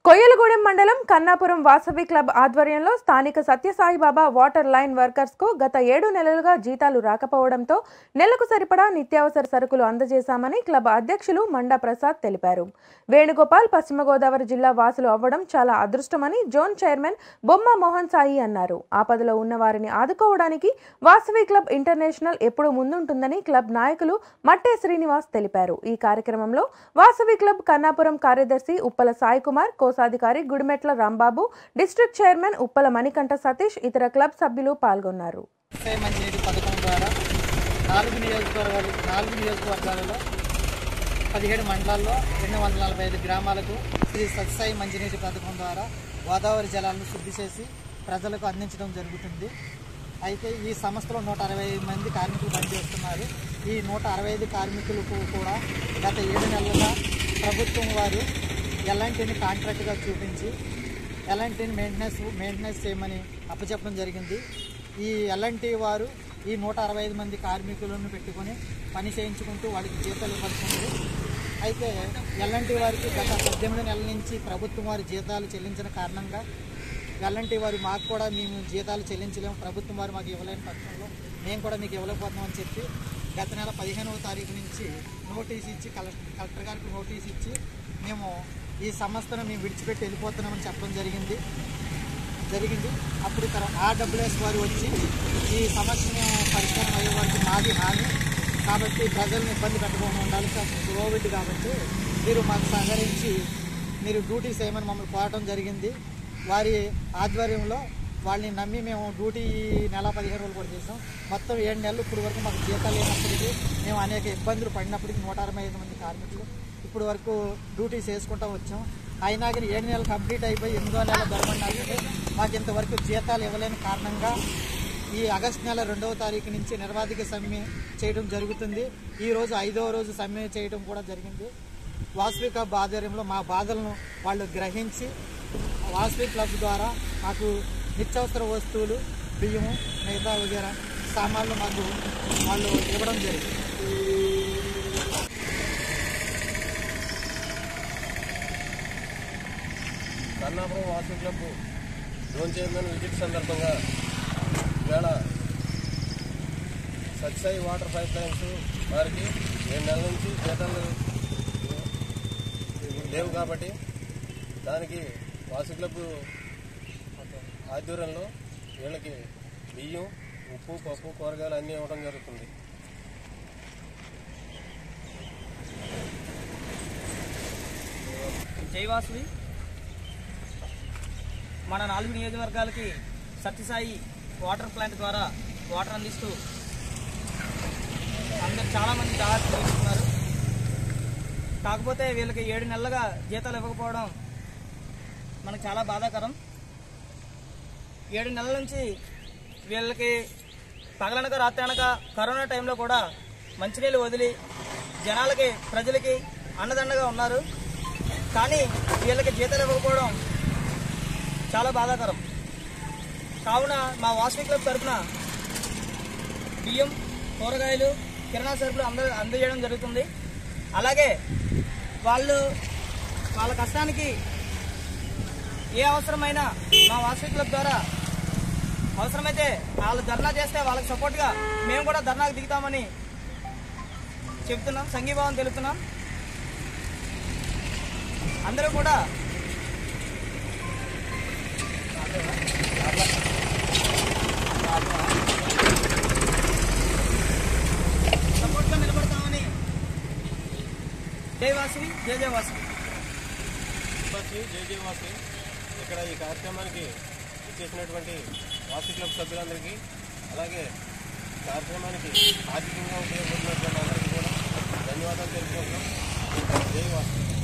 కొయ్యలగూడెం మండలం కన్నాపురం వాసవి క్లబ్ ఆధ్వర్యంలో స్థానిక సత్యసాయిబాబా వాటర్ లైన్ వర్కర్స్ కు గత ఏడు నెలలుగా జీతాలు రాకపోవడంతో నెలకు సరిపడా నిత్యావసర సరుకులు అందజేశామని క్లబ్ అధ్యక్షులు మండా ప్రసాద్ తెలిపారు వేణుగోపాల్ పశ్చిమ గోదావరి జిల్లా వాసులు అవ్వడం చాలా అదృష్టమని జోన్ చైర్మన్ బొమ్మ మోహన్ సాయి అన్నారు ఆపదలో ఉన్న వారిని ఆదుకోవడానికి వాసవి క్లబ్ ఇంటర్నేషనల్ ఎప్పుడూ ముందుంటుందని క్లబ్ నాయకులు మట్టే శ్రీనివాస్ తెలిపారు ఈ కార్యక్రమంలో వాసవి క్లబ్ కన్నాపురం కార్యదర్శి ఉప్పల సాయి కుమార్ కోశాధికారి గుడిమెట్ల రాంబాబు డిస్ట్రిక్ట్ చైర్మన్ ఉప్పల మణికంఠ సతీష్ ఇతర క్లబ్ సభ్యులు పాల్గొన్నారు వ్యవసాయ మంచినీటి పథకం ద్వారా నాలుగు నియోజకవర్గాలు నాలుగు నియోజకవర్గాలలో పదిహేడు మండలాల్లో రెండు వందల నలభై ఐదు గ్రామాలకు శ్రీ సత్సాయి మంచినీటి పథకం ద్వారా గోదావరి జలాలను శుద్ధి చేసి ప్రజలకు అందించడం జరుగుతుంది అయితే ఈ సంస్థలో నూట అరవై ఐదు మంది కార్మికులు పనిచేస్తున్నారు ఈ నూట అరవై ఐదు కార్మికులకు కూడా గత ఏడు నెలలుగా ప్రభుత్వం వారు ఎలాంటిని కాంట్రాక్ట్గా చూపించి ఎల్ఎన్టీని మెయింటెనెన్స్ మెయింటెనెన్స్ చేయమని అప్పచెప్పడం జరిగింది ఈ ఎల్ఎన్టీ వారు ఈ నూట అరవై ఐదు మంది కార్మికులను పెట్టుకొని పని చేయించుకుంటూ వాళ్ళకి జీతాలు ఇవ్వాల్సింది అయితే ఎల్ఎన్టీ వారికి గత పద్దెనిమిది నెలల నుంచి ప్రభుత్వం వారి జీతాలు చెల్లించిన కారణంగా ఎల్ఎన్టీ వారు మాకు కూడా మేము జీతాలు చెల్లించలేము ప్రభుత్వం వారు మాకు ఇవ్వలేని పక్షంలో మేము కూడా మీకు ఇవ్వలేకపోతున్నామని చెప్పి గత నెల పదిహేనవ తారీఖు నుంచి నోటీస్ ఇచ్చి కలెక్టర్ కలెక్టర్ గారికి నోటీస్ ఇచ్చి మేము ఈ సంస్థను మేము విడిచిపెట్టి వెళ్ళిపోతున్నామని చెప్పడం జరిగింది జరిగింది అప్పుడు తర్వాత ఆర్డబ్ల్యూఎస్ వారు వచ్చి ఈ సమస్య మేము పరిష్కారం అయ్యే వారికి మాది హామీ కాబట్టి ప్రజలను ఇబ్బంది పెట్టకుండా ఉండాలి కోవిడ్ కాబట్టి మీరు మాకు సహకరించి మీరు డ్యూటీ చేయమని మమ్మల్ని కోరటం జరిగింది వారి ఆధ్వర్యంలో వాళ్ళని నమ్మి మేము డ్యూటీ ఈ నెల పదిహేను రోజులు కూడా చేసాం మొత్తం ఏడు నెలలు ఇప్పుడు వరకు మాకు జీతాలు లేనప్పటికీ మేము అనేక ఇబ్బందులు పడినప్పటికీ నూట అరవై ఐదు మంది కార్మికులు ఇప్పుడు వరకు డ్యూటీ చేసుకుంటూ వచ్చాం అయినా కానీ ఏడు నెలలు కంప్లీట్ అయిపోయి ఎనిమిదో నెల గడవడానికి మాకు ఇంతవరకు జీతాలు ఇవ్వలేని కారణంగా ఈ ఆగస్టు నెల రెండవ తారీఖు నుంచి నిర్వాధిక సమ్మె చేయడం జరుగుతుంది ఈ రోజు ఐదవ రోజు సమ్మె చేయడం కూడా జరిగింది వాసవి క్లబ్ ఆధ్వర్యంలో మా బాధలను వాళ్ళు గ్రహించి వాసవి క్లబ్ ద్వారా మాకు నిత్యావసర వస్తువులు బియ్యము మిగతా వగేరా సామాన్లు మాకు వాళ్ళు ఇవ్వడం జరిగింది Kannapuram Vasu club zone chairman visit సందర్భంగా ఇవాళ సత్సాయి వాటర్ పైప్ లైన్స్ వారికి రెండు నెలల నుంచి జీతాలు లేవు కాబట్టి దానికి వాసు క్లబ్ ఆధ్వర్యంలో వీళ్ళకి బియ్యం ఉప్పు పప్పు కూరగాయలు అన్నీ ఇవ్వడం జరుగుతుంది జైవాసువి మన నాలుగు నియోజకవర్గాలకి సత్యసాయి వాటర్ ప్లాంట్ ద్వారా వాటర్ అందిస్తూ అందరు చాలామంది దాదాపు చేస్తున్నారు కాకపోతే వీళ్ళకి ఏడు నెలలుగా జీతాలు ఇవ్వకపోవడం మనకు చాలా బాధాకరం ఏడు నెలల నుంచి వీళ్ళకి పగలనక రాత్రనక కరోనా టైంలో కూడా మంచినీళ్ళు వదిలి జనాలకి ప్రజలకి అన్నదండగా ఉన్నారు కానీ వీళ్ళకి జీతాలు ఇవ్వకపోవడం చాలా బాధాకరం కావున మా వాసవి క్లబ్ తరఫున బియ్యం కూరగాయలు కిరాణా సరుకులు అంద అందజేయడం జరుగుతుంది అలాగే వాళ్ళు వాళ్ళ కష్టానికి ఏ అవసరమైనా మా వాసవి క్లబ్ ద్వారా అవసరమైతే వాళ్ళు ధర్నా చేస్తే వాళ్ళకి సపోర్ట్గా మేము కూడా ధర్నాకు దిగుతామని చెప్తున్నాం సంఘీభావం తెలుపుతున్నాం అందరూ కూడా సపోర్ట్గా నిలబడతామని జై వాసవి జై జై వాసవి వాసి జేజే వాసి ఇక్కడ ఈ కార్యక్రమానికి చేసినటువంటి వాసి క్లబ్ సభ్యులందరికీ అలాగే కార్యక్రమానికి ఆర్థికంగా ఉపయోగపడినటువంటి అందరికీ కూడా ధన్యవాదాలు తెలుపుకుంటున్నాం జై వాసి